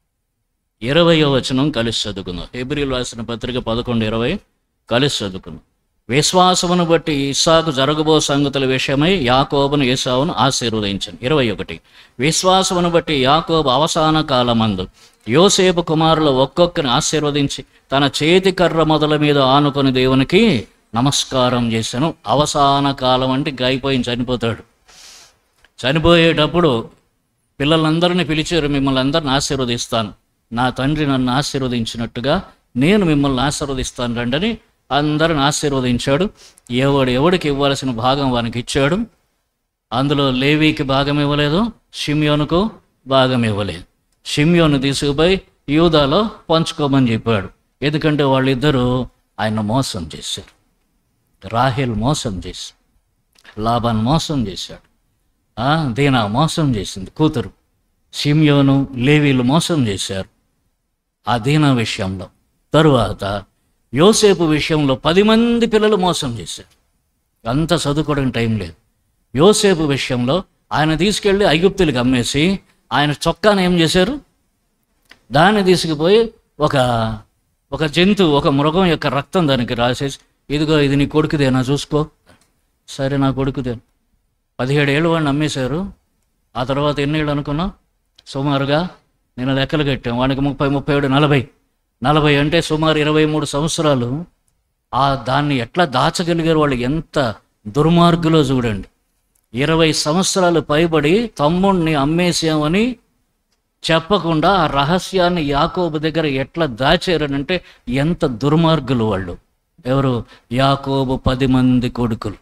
ఇరవయో వచనం కలిసి చదువుకుందాం హెబ్రిల్ రాసిన పత్రిక పదకొండు ఇరవై కలిసి చదువుకుందాం విశ్వాసమును బట్టి ఇస్సాకు జరగబో సంగతుల విషయమై యాకోబును ఏసావును ఆశీర్వదించను ఇరవై ఒకటి విశ్వాసమును బట్టి యాకోబు అవసాన కాలమందు యోసేపు కుమారులు ఒక్కొక్కరిని ఆశీర్వదించి తన చేతి కర్ర మొదల మీద ఆనుకొని దేవునికి నమస్కారం చేశాను అవసాన కాలం అంటే గాయపోయి చనిపోతాడు చనిపోయేటప్పుడు పిల్లలందరినీ పిలిచారు మిమ్మల్ని అందరిని ఆశీర్వదిస్తాను నా తండ్రి నన్ను ఆశీర్వదించినట్టుగా నేను మిమ్మల్ని ఆశీర్వదిస్తాను రండని అందరిని ఆశీర్వదించాడు ఎవడు ఎవడికి ఇవ్వాల్సిన భాగం వానికి ఇచ్చాడు అందులో లేవీకి భాగం ఇవ్వలేదు షిమ్యోనుకు భాగం ఇవ్వలేదు షిమ్యోను తీసుకుపోయి యూదాలో పంచుకోమని చెప్పాడు ఎందుకంటే వాళ్ళిద్దరూ ఆయన మోసం చేశారు రాహేల్ మోసం చేశాడు లాభాన్ మోసం చేశాడు ఆ, దీనా మోసం చేసింది కూతురు షిమ్యోను లేవీలు మోసం చేశారు ఆ దీనా విషయంలో తరువాత యోసేపు విషయంలో పది మంది పిల్లలు మోసం చేశారు అంత చదువుకోవడానికి టైం లేదు యోసేపు విషయంలో ఆయన తీసుకెళ్ళి ఐగుప్తులకు అమ్మేసి ఆయన చొక్కాను ఏం చేశారు దాన్ని తీసుకుపోయి ఒక ఒక జంతువు ఒక మృగం యొక్క రక్తం దానికి రాసేసి ఇదిగో ఇది నీ కొడుకుదేనా చూసుకో సరే నా కొడుకుదే పదిహేడు ఏళ్ళు వాడిని అమ్మేశారు ఆ తర్వాత ఎన్నేళ్ళు అనుకున్నాం సుమారుగా నేను లెక్కలు కట్టాం వాడికి ముప్పై ముప్పై ఏడు నలభై నలభై అంటే సుమారు ఇరవై మూడు సంవత్సరాలు ఆ దాన్ని ఎట్లా దాచగలిగారు వాళ్ళు ఎంత దుర్మార్గులో చూడండి ఇరవై సంవత్సరాలు పైబడి తమ్ముణ్ణి అమ్మేసామని చెప్పకుండా ఆ రహస్యాన్ని యాకోబు దగ్గర ఎట్లా దాచారనంటే ఎంత దుర్మార్గులు వాళ్ళు ఎవరు యాకోబు పది మంది కొడుకులు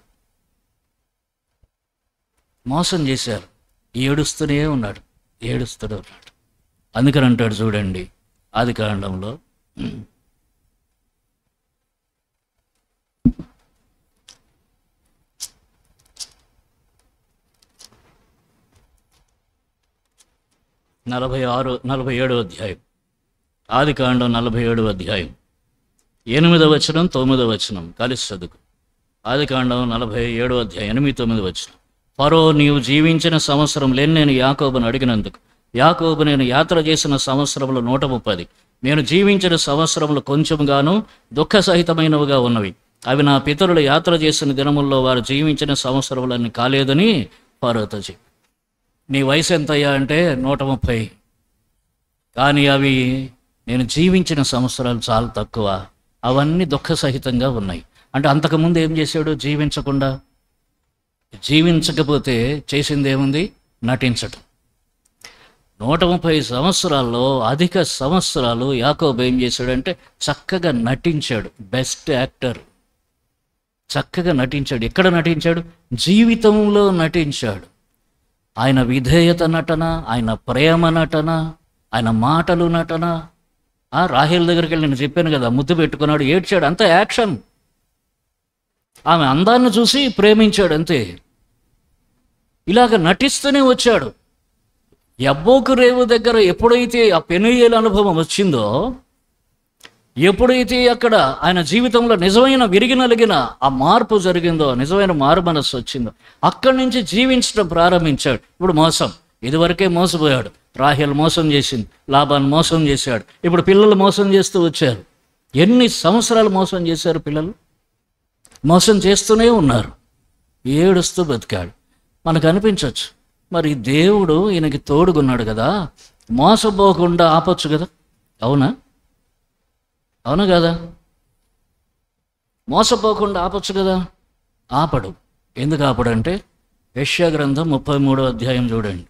మోసం చేశారు ఏడుస్తూనే ఉన్నాడు ఏడుస్తూనే ఉన్నాడు అందుకని అంటాడు చూడండి ఆది కాండంలో నలభై ఆరు నలభై ఏడో అధ్యాయం ఆది కాండం నలభై ఏడవ అధ్యాయం ఎనిమిదవ వచనం తొమ్మిదవ వచనం కలిసి చదువు ఆది కాండం నలభై ఏడో అధ్యాయం ఎనిమిది తొమ్మిది వచనం ఫరో నీవు జీవించిన సంవత్సరం లేని నేను యాకోబును అడిగినందుకు యాకోబు నేను యాత్ర చేసిన సంవత్సరములు నూట ముప్పది నేను జీవించిన సంవత్సరములు కొంచెంగాను దుఃఖ సహితమైనవిగా ఉన్నవి అవి నా పితరులు యాత్ర చేసిన దినముల్లో వారు జీవించిన సంవత్సరములన్నీ కాలేదని ఫరోతో చెప్పి నీ వయసు ఎంతయ్యా అంటే నూట ముప్పై కానీ అవి నేను జీవించిన సంవత్సరాలు చాలా తక్కువ అవన్నీ దుఃఖ సహితంగా ఉన్నాయి అంటే అంతకుముందు ఏం చేశాడు జీవించకుండా జీవించకపోతే చేసింది ఏముంది నటించటం నూట ముప్పై సంవత్సరాల్లో అధిక సంవత్సరాలు యాకోబు ఏం చేశాడంటే చక్కగా నటించాడు బెస్ట్ యాక్టర్ చక్కగా నటించాడు ఎక్కడ నటించాడు జీవితంలో నటించాడు ఆయన విధేయత నటన ఆయన ప్రేమ నటన ఆయన మాటలు నటన ఆ రాహేల్ దగ్గరికి వెళ్ళి నేను చెప్పాను కదా ముద్దు పెట్టుకున్నాడు ఏడ్చాడు అంతా యాక్షన్ ఆమె అందాన్ని చూసి ప్రేమించాడు అంతే ఇలాగ నటిస్తూనే వచ్చాడు ఎబ్బోకు రేవు దగ్గర ఎప్పుడైతే ఆ పెనుయేల అనుభవం వచ్చిందో ఎప్పుడైతే అక్కడ ఆయన జీవితంలో నిజమైన విరిగి నలిగిన ఆ మార్పు జరిగిందో నిజమైన మారు మనస్సు వచ్చిందో అక్కడి నుంచి జీవించడం ప్రారంభించాడు ఇప్పుడు మోసం ఇదివరకే మోసపోయాడు రాహేల్ మోసం చేసింది లాభాన్ని మోసం చేశాడు ఇప్పుడు పిల్లలు మోసం చేస్తూ వచ్చారు ఎన్ని సంవత్సరాలు మోసం చేశారు పిల్లలు మోసం చేస్తూనే ఉన్నారు ఏడుస్తూ బతికాడు మనకు అనిపించవచ్చు మరి దేవుడు ఈయనకి తోడుగున్నాడు కదా మోసపోకుండా ఆపొచ్చు కదా అవునా అవును కదా మోసపోకుండా ఆపొచ్చు కదా ఆపడు ఎందుకు ఆపడంటే యష్యా గ్రంథం ముప్పై మూడో అధ్యాయం చూడండి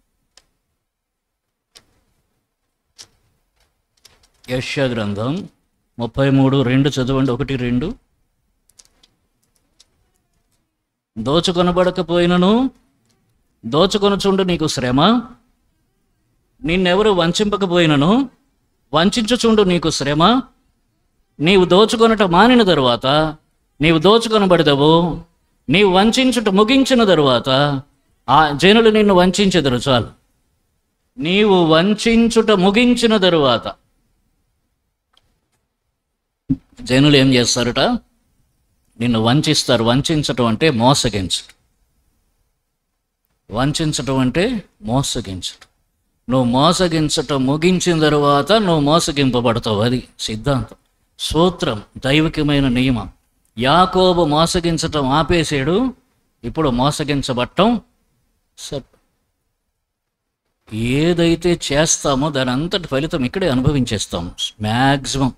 యష్యా గ్రంథం ముప్పై మూడు రెండు చదవండి ఒకటి రెండు దోచుకొనబడకపోయినను దోచుకొనుచుండు నీకు శ్రమ నిన్నెవరు వంచింపకపోయినను వంచుచుండు నీకు శ్రమ నీవు దోచుకొనట మానిన తరువాత నీవు దోచుకొనబడదవు నీవు వంచుట ముగించిన తరువాత ఆ జనులు నిన్ను వంచెదరు చాలు నీవు వంచుట ముగించిన తరువాత జనులు ఏం చేస్తారట నిన్ను వంచిస్తారు వంచడం అంటే మోసగించడం వంచడం అంటే మోసగించడం నువ్వు మోసగించటం ముగించిన తరువాత నువ్వు మోసగింపబడతావు అది సిద్ధాంతం సూత్రం దైవికమైన నియమం యాకోబు మోసగించటం ఆపేసాడు ఇప్పుడు మోసగించబట్టం సర్ ఏదైతే చేస్తామో దాని అంతటి ఫలితం ఇక్కడే అనుభవించేస్తాం మ్యాక్సిమం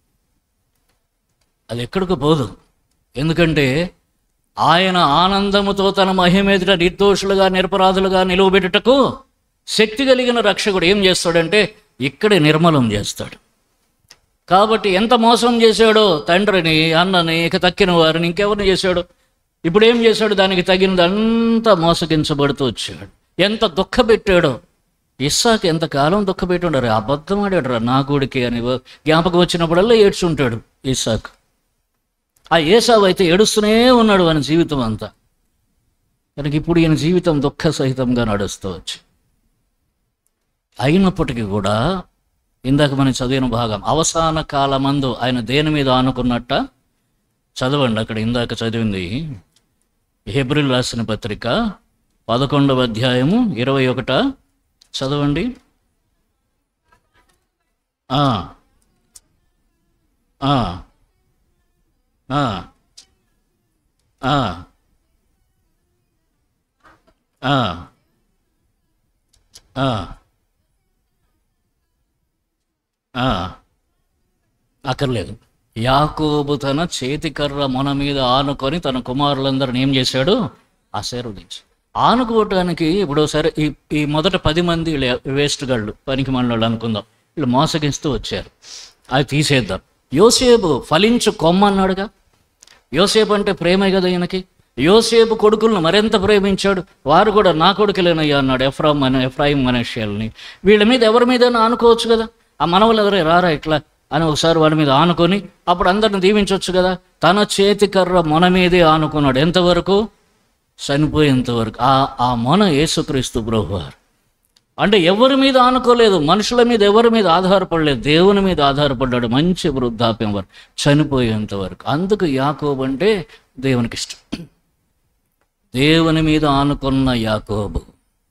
అది ఎక్కడికి పోదు ఎందుకంటే ఆయన ఆనందముతో తన మహిమేదుట నిర్దోషులుగా నిరపరాధులుగా నిలువబెట్టుటకు శక్తి కలిగిన రక్షకుడు ఏం చేస్తాడంటే ఇక్కడే నిర్మలం చేస్తాడు కాబట్టి ఎంత మోసం చేశాడో తండ్రిని అన్నని ఇక తక్కిన వారిని ఇంకెవరిని చేశాడు ఇప్పుడు ఏం చేశాడు దానికి తగినదంతా మోసగించబడుతూ వచ్చాడు ఎంత దుఃఖపెట్టాడో ఇస్సాకు ఎంతకాలం దుఃఖపెట్టుండారు అబద్ధం ఆడాడు రా నా కొడుకే అని జ్ఞాపకం వచ్చినప్పుడల్లా ఏడ్చుంటాడు ఇస్సాకు ఆ ఏసావు అయితే ఏడుస్తూనే ఉన్నాడు ఆయన జీవితం అంతా కనుక ఇప్పుడు ఈయన జీవితం దుఃఖ సహితంగా నడుస్తూ వచ్చి అయినప్పటికీ కూడా ఇందాక మనం చదివిన భాగం అవసాన కాలమందు ఆయన దేని మీద ఆనుకున్నట్ట చదవండి అక్కడ ఇందాక చదివింది హెబ్రిల్ రాసిన పత్రిక పదకొండవ అధ్యాయము ఇరవై ఒకట చదవండి ఆ, ఆ, ఆ, ఆ, ఆ, ఆ, ఆ. అక్కర్లేదు యాకోబు తన చేతికర్ర మొన మీద ఆనుకొని తన కుమారులందరిని ఏం చేశాడు ఆశీర్వదించి ఆనుకోవటానికి ఇప్పుడు సరే ఈ ఈ మొదట పది మంది వేస్ట్ గాళ్ళు పనికి మనోళ్ళు అనుకుందాం వీళ్ళు మోసగిస్తూ వచ్చారు అది తీసేద్దాం యోసేపు ఫలించు కొమ్మ అన్నాడుగా యోసేపు అంటే ప్రేమే కదా ఈయనకి యోసేపు కొడుకులను మరింత ప్రేమించాడు వారు కూడా నా కొడుకులేనయ్యా అన్నాడు ఎఫ్రామ్ అనే ఎఫ్రాయిం మనేషియల్ని వీళ్ళ మీద ఎవరి మీదైనా ఆనుకోవచ్చు కదా ఆ మనవలు ఎవరే రారా ఇట్లా అని ఒకసారి వాడి మీద ఆనుకొని అప్పుడు అందరిని దీవించవచ్చు కదా తన చేతి కర్ర మొన మీదే ఆనుకున్నాడు ఎంతవరకు చనిపోయేంత వరకు ఆ ఆ మొన యేసుక్రీస్తు ప్రభువారు అంటే ఎవరి మీద ఆనుకోలేదు మనుషుల మీద ఎవరి మీద ఆధారపడలేదు దేవుని మీద ఆధారపడ్డాడు మంచి వృద్ధాప్యం వరకు చనిపోయేంత వరకు అందుకు యాకోబు అంటే దేవునికి ఇష్టం దేవుని మీద ఆనుకున్న యాకోబు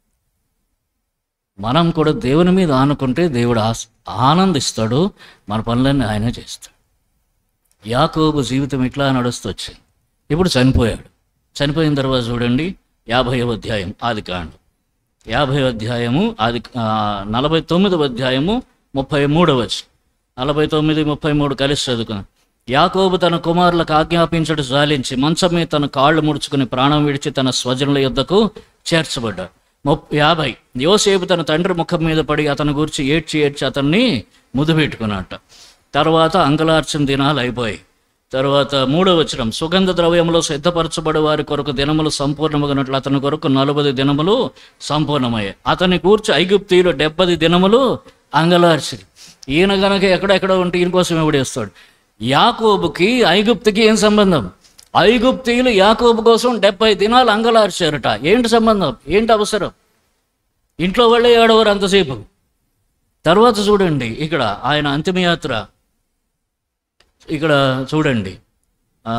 మనం కూడా దేవుని మీద ఆనుకుంటే దేవుడు ఆస్ ఆనందిస్తాడు మన పనులన్నీ ఆయనే చేస్తాడు యాకోబు జీవితం ఇట్లా నడుస్తూ వచ్చింది ఇప్పుడు చనిపోయాడు చనిపోయిన తర్వాత చూడండి యాభై అధ్యాయం ఆది కాండం యాభై అధ్యాయము ఆది ఆ, నలభై తొమ్మిదవ అధ్యాయము ముప్పై మూడవ నలభై తొమ్మిది ముప్పై మూడు కలిసి చదువుకున్నాం యాకోబు తన కుమారులకు ఆజ్ఞాపించడు జాలించి మంచం మీద తన కాళ్ళు ముడుచుకుని ప్రాణం విడిచి తన స్వజనుల యుద్ధకు చేర్చబడ్డాడు ముప్ యాభై యోసేపు తన తండ్రి ముఖం మీద పడి అతని గురించి ఏడ్చి ఏడ్చి అతన్ని ముదుపెట్టుకున్నట్ట తర్వాత అంగలార్చిన దినాలు అయిపోయాయి తర్వాత మూడో వచనం సుగంధ ద్రవ్యములో సిద్ధపరచబడి వారి కొరకు దినములు సంపూర్ణమగినట్లు అతని కొరకు నలభై దినములు సంపూర్ణమయ్యాయి అతని కూర్చి ఐగుప్తీయులు డెబ్బది దినములు అంగలార్చి ఈయన గనక ఎక్కడెక్కడ ఉంటే ఈయన కోసం ఎవడేస్తాడు యాకోబుకి ఐగుప్తుకి ఏం సంబంధం ఐగుప్తీయులు యాకోబు కోసం డెబ్బై దినాలు అంగలార్చారట ఏంటి సంబంధం ఏంటి అవసరం ఇంట్లో వాళ్ళే ఏడవరు అంతసేపు తర్వాత చూడండి ఇక్కడ ఆయన అంతిమయాత్ర ఇక్కడ చూడండి ఆ,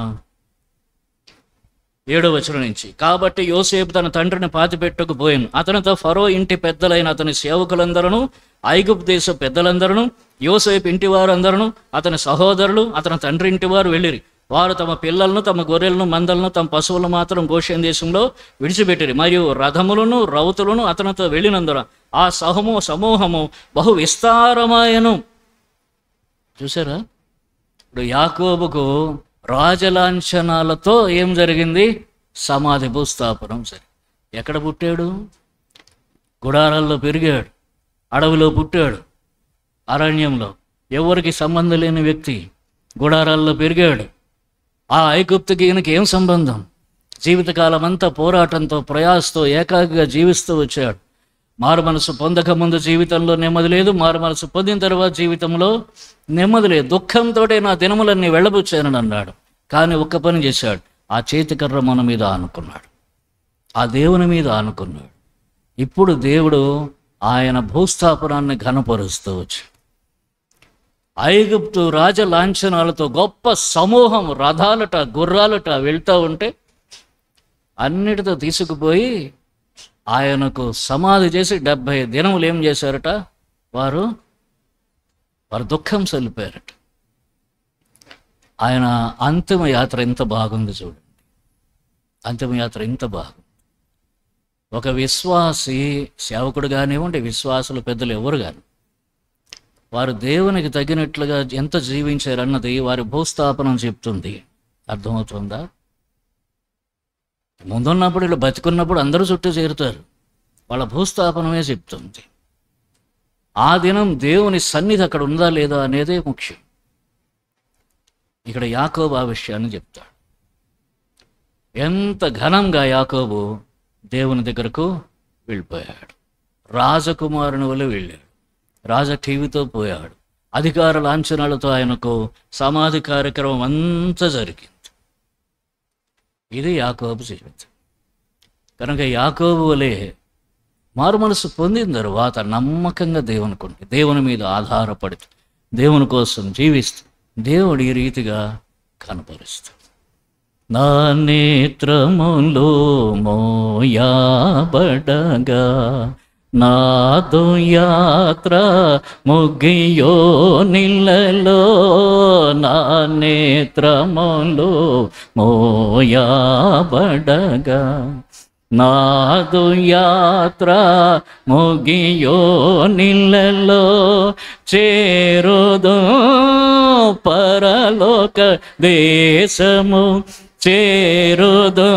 ఏడో వచనం నుంచి కాబట్టి యోసేపు తన తండ్రిని పాతిపెట్టకపోయాను అతనితో ఫరో ఇంటి పెద్దలైన అతని సేవకులందరూ ఐగుప్తు దేశ పెద్దలందరూ యోసేపు ఇంటి వారందరూ అతని సహోదరులు అతని తండ్రి ఇంటి వారు వెళ్ళిరి వారు తమ పిల్లలను తమ గొర్రెలను మందలను తమ పశువులను మాత్రం గోషేన్ దేశంలో విడిచిపెట్టిరి మరియు రథములను రౌతులను అతనితో వెళ్ళినందున ఆ సహము సమూహము బహు విస్తారమాయను చూసారా ఇప్పుడు యాకోబుకు రాజలాంఛనాలతో ఏం జరిగింది సమాధి భూస్థాపనం సరే ఎక్కడ పుట్టాడు గుడారాల్లో పెరిగాడు అడవిలో పుట్టాడు అరణ్యంలో ఎవరికి సంబంధం లేని వ్యక్తి గుడారాల్లో పెరిగాడు ఆ ఐగుప్తుకి ఈయనకి ఏం సంబంధం జీవితకాలం అంతా పోరాటంతో ప్రయాసతో ఏకాకిగా జీవిస్తూ వచ్చాడు మారు మనసు పొందక ముందు జీవితంలో నెమ్మది లేదు మారు మనసు పొందిన తర్వాత జీవితంలో నెమ్మది లేదు దుఃఖంతోటే నా దినములన్నీ వెళ్ళబుచ్చానని అన్నాడు కానీ ఒక్క పని చేశాడు ఆ చేతికర్ర మన మీద ఆనుకున్నాడు ఆ దేవుని మీద ఆనుకున్నాడు ఇప్పుడు దేవుడు ఆయన భూస్థాపనాన్ని ఘనపరుస్తూ వచ్చాడు ఐగుప్తు రాజ లాంఛనాలతో గొప్ప సమూహం రథాలట గుర్రాలట వెళ్తూ ఉంటే అన్నిటితో తీసుకుపోయి ఆయనకు సమాధి చేసి డెబ్భై దినములు ఏం చేశారట వారు వారు దుఃఖం చల్లిపోయారట ఆయన అంతిమ యాత్ర ఎంత బాగుంది చూడండి అంతిమ యాత్ర ఎంత బాగుంది ఒక విశ్వాసి సేవకుడు కానివ్వండి విశ్వాసులు పెద్దలు ఎవరు కానీ వారు దేవునికి తగినట్లుగా ఎంత జీవించారన్నది వారి భూస్థాపనం చెప్తుంది అర్థమవుతుందా ముందున్నప్పుడు వీళ్ళు బతికున్నప్పుడు అందరూ చుట్టూ చేరుతారు వాళ్ళ భూస్థాపనమే చెప్తుంది ఆ దినం దేవుని సన్నిధి అక్కడ ఉందా లేదా అనేదే ముఖ్యం ఇక్కడ యాకోబు ఆ విషయాన్ని చెప్తాడు ఎంత ఘనంగా యాకోబు దేవుని దగ్గరకు వెళ్ళిపోయాడు రాజకుమారుని వల్ల వెళ్ళాడు రాజ టీవీతో పోయాడు అధికార లాంఛనాలతో ఆయనకు సమాధి కార్యక్రమం అంతా జరిగింది ఇది యాకోబు జీవితం కనుక యాకోబు వలె మారు మనసు పొందిన తరువాత నమ్మకంగా దేవునికి ఉండి దేవుని మీద ఆధారపడి దేవుని కోసం జీవిస్తూ దేవుడు ఈ రీతిగా కనపరుస్తాడు నా నేత్రములో మోయాబడగా నాదు యాత్ర ముగియో నిల్లలో నా నేత్రములో మోయాబడగా నాదు యాత్ర ముగియో నిల్లలో చేరుదో పరలోక దేశము చేరుదో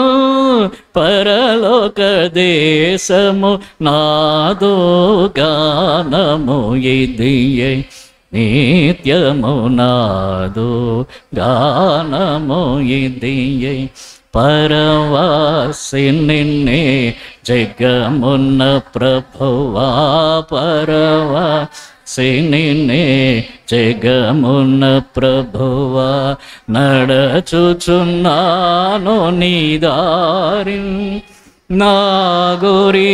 పరలోక దేశము నాదో గానము ఇదియే నిత్యము నాదో గానము ఇదియే పరవాసి నిన్నే జగమున్న ప్రభువా పరవా నిన్నే జగమున్న ప్రభువా నడచుచున్నాను నీ దారి నా గురి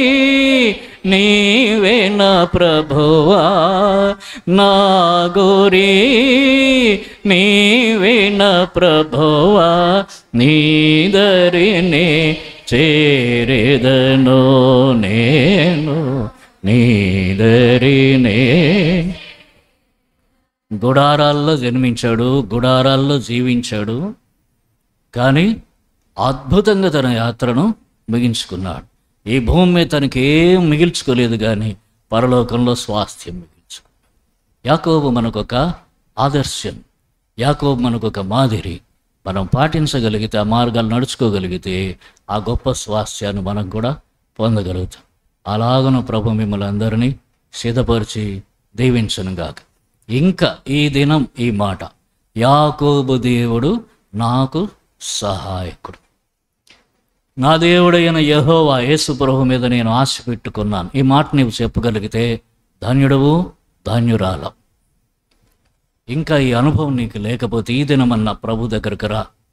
నీవే నా ప్రభువా నా గురి నీవే నా ప్రభువా నీదరినే చేరేదను నేను నీదరినే గుడారాల్లో జన్మించాడు గుడారాల్లో జీవించాడు కానీ అద్భుతంగా తన యాత్రను ముగించుకున్నాడు ఈ భూమి మీద తనకి ఏం మిగిల్చుకోలేదు కానీ పరలోకంలో స్వాస్థ్యం మిగిల్చుకున్నాడు యాకోబు మనకొక ఆదర్శం యాకోబు మనకొక మాదిరి మనం పాటించగలిగితే ఆ మార్గాలు నడుచుకోగలిగితే ఆ గొప్ప స్వాస్థ్యాన్ని మనం కూడా పొందగలుగుతాం అలాగను ప్రభు మిమ్మల్ని అందరినీ సిద్ధపరిచి దీవించనుగాక ఇంకా ఈ దినం ఈ మాట యాకోబు దేవుడు నాకు సహాయకుడు నా దేవుడైన యహోవా యేసు ప్రభు మీద నేను ఆశ పెట్టుకున్నాను ఈ మాట నీవు చెప్పగలిగితే ధన్యుడవు ధన్యురాలం ఇంకా ఈ అనుభవం నీకు లేకపోతే ఈ దినమన్న ప్రభు దగ్గరకు రా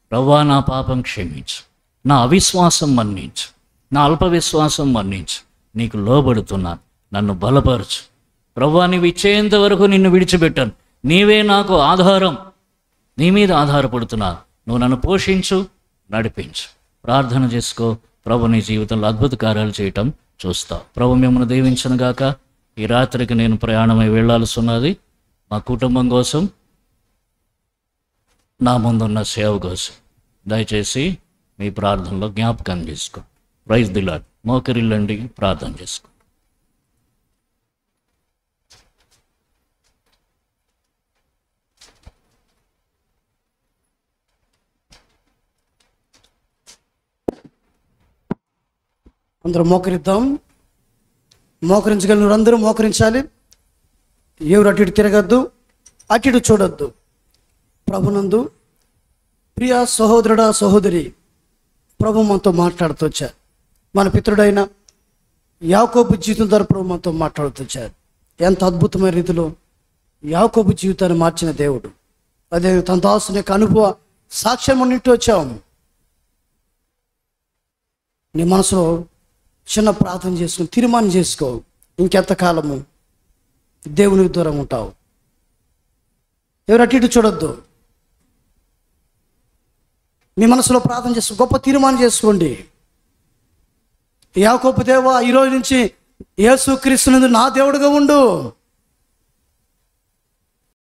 ప్రవ్వా నా పాపం క్షమించు నా అవిశ్వాసం మన్నించు నా అల్ప విశ్వాసం మన్నించు నీకు లోబడుతున్నాను నన్ను బలపరచు ప్రవ్వా నీవు ఇచ్చేంత వరకు నిన్ను విడిచిపెట్టాను నీవే నాకు ఆధారం నీ మీద ఆధారపడుతున్నాను నువ్వు నన్ను పోషించు నడిపించు ప్రార్థన చేసుకో ప్రభు నీ జీవితంలో అద్భుత కార్యాలు చేయటం చూస్తావు ప్రభు మిమ్మల్ని దీవించను గాక ఈ రాత్రికి నేను ప్రయాణమై వెళ్ళాల్సి ఉన్నది మా కుటుంబం కోసం నా ముందున్న సేవ కోసం దయచేసి మీ ప్రార్థనలో జ్ఞాపకం చేసుకో ప్రైజ్ దిలాడ్ మోకరిల్లండి ప్రార్థన చేసుకో అందరూ మోకరిద్దాం మోకరించగలిగిన అందరూ మోకరించాలి ఎవరు అటు ఇటు తిరగద్దు అటు ఇటు చూడొద్దు ప్రభునందు ప్రియ సహోదరుడా సహోదరి ప్రభు మనతో మాట్లాడుతూ వచ్చారు మన పితృడైన యాకోబు జీవితం ద్వారా ప్రభు మనతో మాట్లాడుతూ వచ్చారు ఎంత అద్భుతమైన రీతిలో యాకోబు జీవితాన్ని మార్చిన దేవుడు అదే తన దాసుని యొక్క అనుభవ సాక్ష్యం అన్నింటి వచ్చాము నీ మనసులో చిన్న ప్రార్థన చేసుకుని తీర్మానం చేసుకో ఇంకెంతకాలము దేవునికి దూరం ఉంటావు ఎవరు అటు ఇటు చూడొద్దు మీ మనసులో ప్రార్థన చేసుకో గొప్ప తీర్మానం చేసుకోండి యాకోపు దేవా ఈరోజు నుంచి యేసు క్రీస్తునందు నా దేవుడుగా ఉండు